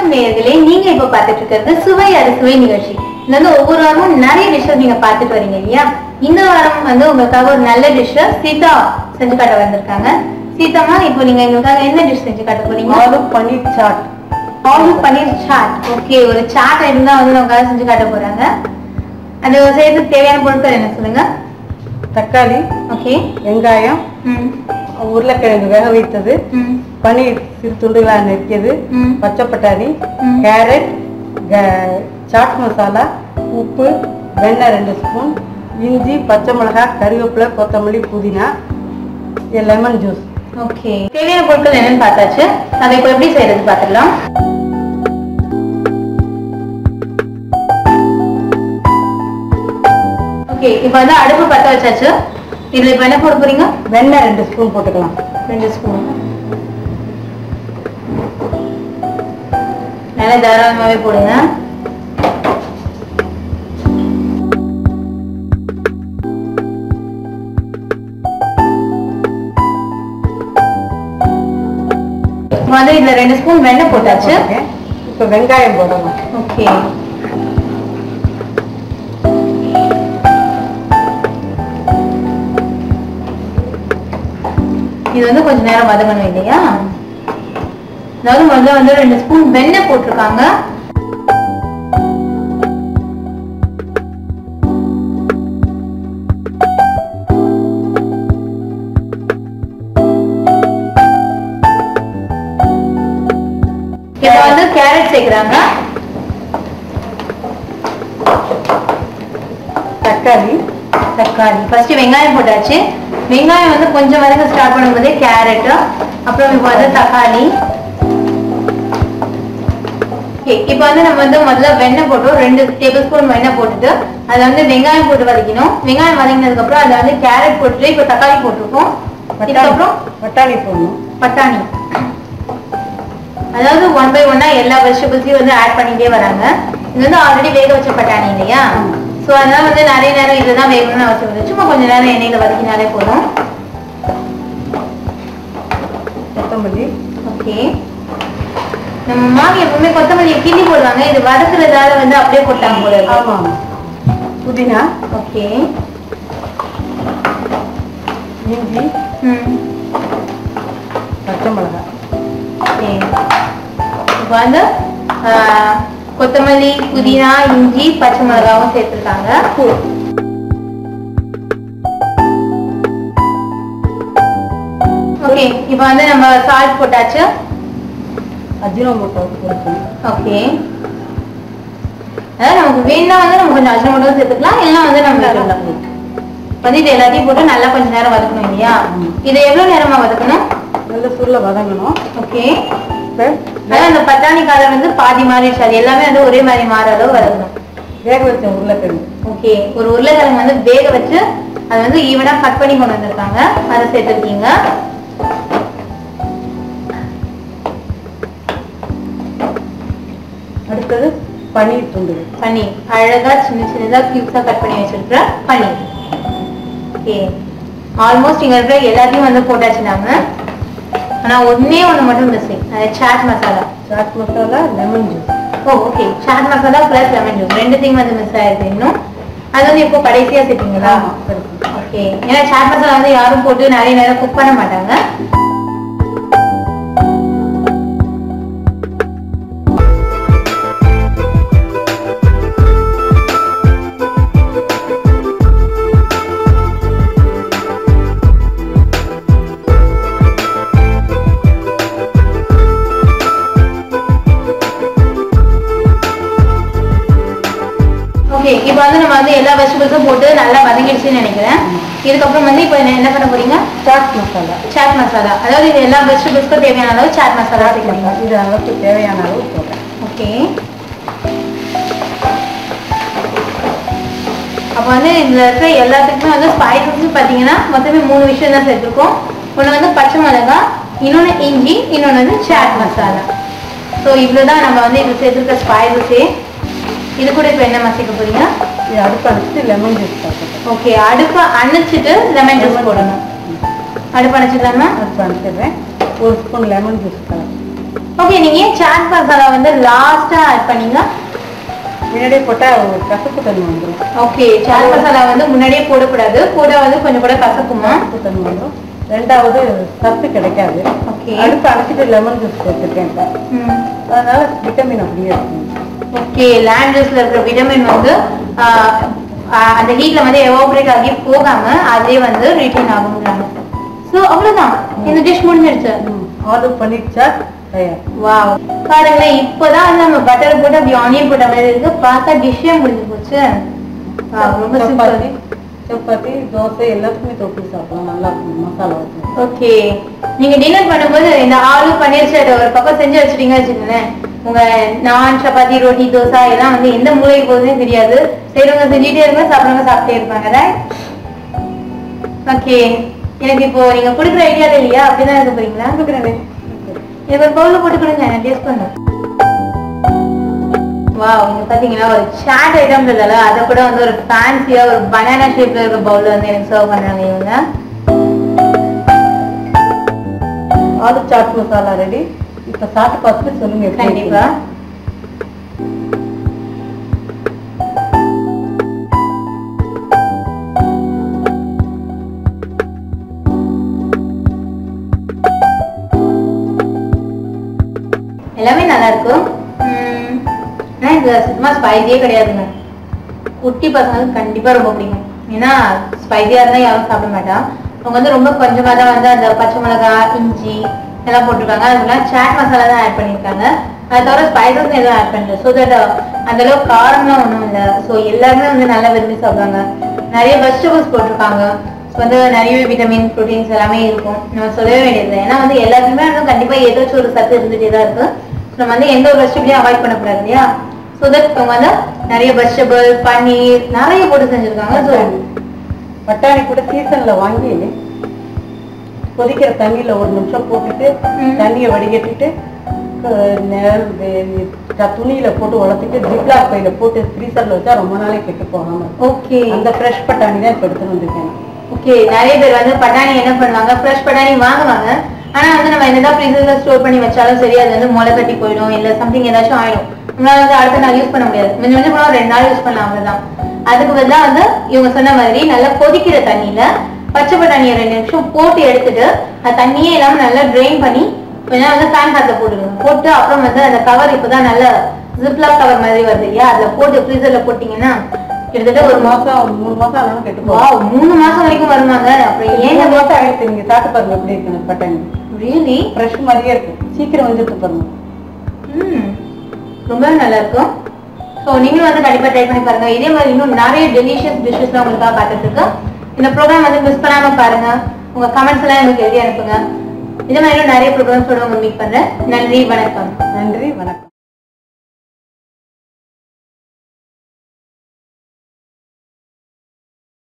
நேயர்களே நீங்க இப்ப பார்த்துட்டு இருக்கிறது சுவை அறுசுவை நிகழ்ச்சி இது வந்து ஒவ்வொரு வாரமும் நிறைய டிஷ்ஷஸ் நீங்க பார்த்துட்டு வரீங்க இல்லையா இந்த வாரம் வந்து உங்களுக்காக ஒரு நல்ல டிஷ் சீதா செஞ்சு காட்ட வந்திருக்காங்க சீதாமா இப்போ நீங்க எங்களுக்காக என்ன டிஷ் செஞ்சு காட்ட போறீங்க ஆலு பன்னீர் சாட் ஆலு பன்னீர் சாட் ஓகே ஒரு சாட் ஐட்டம் தான் வந்து நமக்காக செஞ்சு காட்ட போறாங்க அது செய்யறதுக்கு தேவையான பொருட்கள் என்ன சொல்லுங்க தக்காளி ஓகே வெங்காயம் ம் உருளைக்கிழங்கு வேக வைத்தது ம் பன்னீர் சிறு துண்டுகளாக நெருக்கியது ம். பச்சை பட்டாணி ம். கேரட் க- சாட் மசாலா உப்பு வெண்ணெய் ரெண்டு ஸ்பூன் இஞ்சி பச்சை மிளகாய் கறிவேப்பிலை கொத்தமல்லி புதினா லெமன் ஜூஸ் ஓகே தேவையான பொருட்கள் என்னன்னு பார்த்தாச்சு அதை இப்போ எப்படி செய்யறது பார்த்துடலாம் ஓகே இப்போ வந்து அடுப்பு பத்த வச்சாச்சு இதுல இப்போ என்ன போட போறீங்க வெண்ணெய் ரெண்டு ஸ்பூன் போட்டுக்கலாம் ரெண்டு ஸ்பூன் நல்லா தாராளமாவே போடுங்க இப்போ வந்து இதுல ரெண்டு ஸ்பூன் வெண்ணெய் போட்டாச்சு இப்போ வெங்காயம் போடலாம் ஓகே இது வந்து கொஞ்ச நேரம் வதங்கணும் இல்லையா அதாவது முதல்ல வந்து ரெண்டு ஸ்பூன் வெண்ணெய் போட்டிருக்காங்க இப்போ வந்து கேரட் சேர்க்குறாங்க தக்காளி தக்காளி ஃபர்ஸ்ட் வெங்காயம் போட்டாச்சு வெங்காயம் வந்து கொஞ்சம் வதங்க ஸ்டார்ட் பண்ணும்போதே கேரட் அப்புறம் இப்போ வந்து தக்காளி Okay, இப்போ வந்து நம்ம வந்து முதல்ல வெண்ணெய் போட்டோம் ரெண்டு டேபிள் ஸ்பூன் வெண்ணெய் போட்டுட்டு அதை வந்து வெங்காயம் போட்டு வதக்கணும் வெங்காயம் வதங்கினதுக்கு அப்புறம் அதை வந்து கேரட் போட்டுட்டு இப்போ தக்காளி போட்டிருக்கோம் இதுக்கப்புறம் பட்டாணி போடணும் பட்டாணி அதாவது ஒன் பை ஒன்னா எல்லா வெஜிடபிள்ஸையும் வந்து ஆட் பண்ணிட்டே வராங்க இது வந்து ஆல்ரெடி வேக வச்ச பட்டாணி இல்லையா சோ அதனால வந்து நிறைய நேரம் இதுதான் வேகணும்னு அவசியம் இல்லை சும்மா கொஞ்ச நேரம் எண்ணெயில வதக்கினாலே போதும் கொத்தமல்லி ஓகே நம்ம மாமி எப்பவுமே கொத்தமல்லியை கிள்ளி போடுவாங்க இது வதக்குறதால வந்து அப்படியே போட்டாங்க போல இருக்கு. ஆமாம் புதினா ஓகே இஞ்சி ம் பச்சை மிளகாய் ஓகே இப்போ வந்து ஆ, கொத்தமல்லி புதினா இஞ்சி பச்சை மிளகாவும் சேர்த்துருக்காங்க ஓகே இப்போ வந்து நம்ம சால்ட் போட்டாச்சு அஜினோமோட்டோ போடணும் ஓகே அதாவது நமக்கு வேணும்னா வந்து நம்ம கொஞ்சம் அஜினமோட்டோ சேர்த்துக்கலாம் எல்லாம் வந்து நம்ம விட்டுடலாம் வந்து இது எல்லாத்தையும் போட்டு நல்லா கொஞ்ச நேரம் வதக்கணும் இல்லையா ம். இதை எவ்வளவு நேரமா வதக்கணும் நல்ல சுருளை வதங்கணும் ஓகே இப்போ அதாவது அந்த பட்டாணி கலர் வந்து பாதி மாறிடுச்சு அது எல்லாமே வந்து ஒரே மாதிரி மாற அளவு வதக்கணும் வேக வச்ச உருளைக்கிழங்கு ஓகே ஒரு உருளைக்கிழங்கு வந்து வேக வச்சு அதை வந்து ஈவனா கட் பண்ணி கொண்டு வந்திருக்காங்க அதை சேர்த்துருக்கீங்க அடுத்தது பன்னீர் துண்டுகள் பன்னீர் அழகா சின்ன சின்னதா கியூப்ஸா கட் பண்ணி வச்சிருக்கிற பன்னீர் ஓகே ஆல்மோஸ்ட் இங்க இருக்கிற எல்லாத்தையும் வந்து போட்டாச்சு நாம ஆனா ஒண்ணே ஒண்ணு மட்டும் மிஸ்ஸிங் அது chaat masala chaat masala lemon juice oh okay chaat masala plus lemon juice ரெண்டுத்தையும் வந்து மிஸ் ஆயிருக்கு இன்னும் அது வந்து இப்போ கடைசியா சேர்த்தீங்களா ஓகே ஏன்னா சாட் மசாலா வந்து யாரும் போட்டு நிறைய நேரம் குக் பண்ண மாட்டாங்க ஓகே இப்போ வந்து நம்ம வந்து எல்லா வெஜிடபிள்ஸும் போட்டு நல்லா வதங்கிடுச்சுன்னு நினைக்கிறேன் இதுக்கப்புறம் வந்து இப்போ என்ன என்ன பண்ண போறீங்க சாட் மசாலா சாட் மசாலா அதாவது இது எல்லா வெஜிடபிள்ஸ்க்கும் தேவையான அளவு சாட் மசாலா சாட் சேர்க்கணும் மசாலா இது அளவுக்கு தேவையான அளவு போடுறேன் ஓகே அப்போ வந்து இதுல இருக்கிற எல்லாத்துக்குமே வந்து ஸ்பைசஸ் பார்த்தீங்கன்னா மொத்தமே மூணு விஷயம் தான் சேர்த்துருக்கோம் ஒன்று வந்து பச்சை மிளகாய் இன்னொன்று இஞ்சி இன்னொன்று வந்து சாட் மசாலா ஸோ இவ்வளோதான் நம்ம வந்து இது சேர்த்துருக்க ஸ்பைசஸே இது கூட இப்போ என்ன மசிக்க போறீங்க இது அடுப்பு அடிச்சுட்டு லெமன் ஜூஸ் சாப்பிடுறேன் ஓகே அடுப்பை அணைச்சிட்டு லெமன் ஜூஸ் போடணும் அடுப்பு அணைச்சிடலாமா அடுப்பு அனுப்பிடுறேன் ஒரு ஸ்பூன் லெமன் ஜூஸ் கலந்து ஓகே நீங்க ஏன் சாட் மசாலா வந்து லாஸ்டா ஆட் பண்ணீங்க முன்னாடியே போட்டால் ஒரு கசப்பு தன்மை வந்துடும் ஓகே சாட் மசாலா வந்து முன்னாடியே போடக்கூடாது கூட வந்து கொஞ்சம் கூட கசக்குமா கசப்பு தன்மை வந்துடும் ரெண்டாவது சத்து கிடைக்காது ஓகே அடுப்பு அணைச்சிட்டு லெமன் ஜூஸ் போட்டுருக்கேன் இப்போ அதனால விட்டமின் அப்படியே இருக்கும் ஓகே லேண்ட் ரைஸ்ல இருக்கிற விட்டமின் வந்து ஆஹ், ஆஹ், அந்த ஹீட்ல வந்து எவாபரேட் ஆகி போகாம அதே வந்து ரிட்டைன் ஆகுங்கிறாங்க ஸோ அவ்வளவுதான் இந்த டிஷ் முடிஞ்சிருச்சு ஆர்டர் பண்ணிடுச்சா தயார் வாவ் பாருங்களேன் இப்போதான் வந்து நம்ம பட்டர் போட்டு அப்படி ஆனியன் போட்ட மாதிரி இருக்கு பார்த்தா டிஷ்ஷே முடிஞ்சு போச்சு Wow, ரொம்ப சப்பாத்தி சிம்பிள் சப்பாத்தி தோசை எல்லாத்துக்குமே தொட்டு சாப்பிடலாம் நல்லா இருக்கும் மசாலா வச்சு ஓகே நீங்க டின்னர் பண்ணும்போது இந்த ஆலு பன்னீர் சட் ஒரு பக்கம் செஞ்சு வச்சிட்டீங்க வச்சுக்கோங்களேன் உங்க நான் சப்பாத்தி ரோட்டி தோசை எல்லாம் வந்து எந்த மூலைக்கு போகுதுன்னு தெரியாது செய்றவங்க செஞ்சுட்டே இருப்பாங்க சாப்பிடுறவங்க சாப்பிட்டே இருப்பாங்க ரைட் ஓகே எனக்கு இப்போ நீங்க கொடுக்குற ஐடியா இல்லையா அப்படிதான் இருக்க போறீங்களா கொடுக்குறேனே எனக்கு ஒரு பவுல்ல போட்டு கொடுங்க நான் டேஸ்ட் பண்ணேன் வாவ் இங்க பாத்தீங்கன்னா ஒரு சாட் ஐட்டம் இல்லல அத கூட வந்து ஒரு ஃபேன்சியா ஒரு பனானா ஷேப்ல இருக்க பவுல்ல வந்து எனக்கு சர்வ் பண்றாங்க இவங்க ஆலு சாட் மசாலா ரெடி இப்போ சாப்பிட்டு பார்த்துட்டு சொல்லுங்க எப்படி கண்டிப்பா இருக்குன்னு. எல்லாமே நல்லா இருக்கும் உம், ஆனா இது சுத்தமா ஸ்பைசியே கிடையாதுங்க குட்டி பசங்களுக்கு கண்டிப்பா ரொம்ப பிடிக்கும் ஏன்னா ஸ்பைசியா இருந்தா யாரும் சாப்பிட மாட்டான் அவங்க வந்து ரொம்ப கொஞ்சமா தான் வந்து அந்த பச்சை மிளகாய் இஞ்சி எல்லாம் போட்டிருக்காங்க அதுக்கெல்லாம் சாட் மசாலா தான் ஆட் பண்ணியிருக்காங்க அது தவிர ஸ்பைசஸ் எதுவும் ஆட் பண்ணல ஸோ தட் அந்த அளவுக்கு காரம்லாம் ஒன்றும் இல்லை ஸோ எல்லாருமே வந்து நல்லா விரும்பி சாப்பிடுவாங்க நிறைய வெஜிடபிள்ஸ் போட்டிருக்காங்க ஸோ வந்து நிறைய விட்டமின் ப்ரோட்டீன்ஸ் எல்லாமே இருக்கும் நம்ம சொல்லவே வேண்டியது ஏன்னா வந்து எல்லாத்துக்குமே வந்து கண்டிப்பா ஏதாச்சும் ஒரு சத்து இருந்துட்டே தான் இருக்கு So நம்ம வந்து எந்த ஒரு வெஜிடபிளையும் அவாய்ட் பண்ணக்கூடாது இல்லையா ஸோ தட் அவங்க வந்து நிறைய வெஜிடபிள் பன்னீர் நிறைய போட்டு செஞ்சிருக்காங்க ஸோ பட்டாணி கூட சீசன்ல வாங்கி கொதிக்கிற தண்ணியில ஒரு நிமிஷம் போட்டுட்டு ம். தண்ணியை வடிகட்டிட்டு அஹ், நெ- வெ- த- துணியில போட்டு உலர்த்திட்டு ஜிப்லாக் பையில போட்டு ஃப்ரீசர்ல வச்சா ரொம்ப நாளைக்கு கெட்டு போகாம இருக்கும். ஓகே அந்த ஃப்ரெஷ் பட்டாணி தான் இப்ப எடுத்துட்டு வந்திருக்கேன் ஓகே நிறைய பேர் வந்து பட்டாணி என்ன பண்ணுவாங்க ஃப்ரெஷ் பட்டாணி வாங்குவாங்க ஆனா வந்து நம்ம என்னதான் ஃப்ரீசர்ல ஸ்டோர் பண்ணி வச்சாலும் சரி அது வந்து முளை கட்டி போயிடும் இல்ல சம்திங் ஏதாச்சும் ஆயிடும் நம்மளால வந்து அடுத்த நாள் யூஸ் பண்ண முடியாது கொஞ்சம் கொஞ்சம் போனா ரெண்டு நாள் யூஸ் பண்ணலாம் அவ்வளவுதான் அதுக்கு பதிலா வந்து இவங்க சொன்ன மாதிரி நல்லா கொதிக்கிற தண்ணியில பச்சை பட்டாணியை ரெண்டு நிமிஷம் போட்டு எடுத்துட்டு அது தண்ணியே இல்லாம நல்லா ட்ரெயின் பண்ணி கொஞ்ச நேரம் வந்து ஃபேன் காத்துல போட்டுருங்க போட்டு அப்புறம் வந்து அந்த கவர் இப்பதான் நல்ல ஜிப்லாக் கவர் மாதிரி வருது இல்லையா அதுல போட்டு ஃப்ரீசர்ல போட்டீங்கன்னா கிட்டத்தட்ட ஒரு ஒரு மாசம் மாசம் மூணு மாசம் ஆனாலும் கெட்டு போகும் வாவ் மூணு மாசம் வரைக்கும் வருவாங்க அப்புறம் ஏன் ஏழு மாசம் ஆயிடுச்சு நீங்க சாப்பிட்டு பாருங்க எப்படி இருக்கு பட்டாணி ரியலி ஃப்ரெஷ் மாதிரியே இருக்கு சீக்கிரம் வந்துட்டு பாருங்க ம் ரொம்பவே நல்லா இருக்கும் ஸோ நீங்களும் வந்து கண்டிப்பா ட்ரை பண்ணி பாருங்க இதே மாதிரி இன்னும் நிறைய டெலிஷியஸ் டிஷ்ஷஸ்லாம் உங்களுக்காக பார்த்துட்டு இருக்கு இந்த ப்ரோக்ராம் வந்து மிஸ் பண்ணாம பாருங்க உங்க கமெண்ட்ஸ் எல்லாம் எனக்கு எழுதி அனுப்புங்க இதே மாதிரி இன்னும் நிறைய ப்ரோக்ராம்ஸோட உங்க மீட் பண்றேன் நன்றி வணக்கம் நன்றி வணக்கம்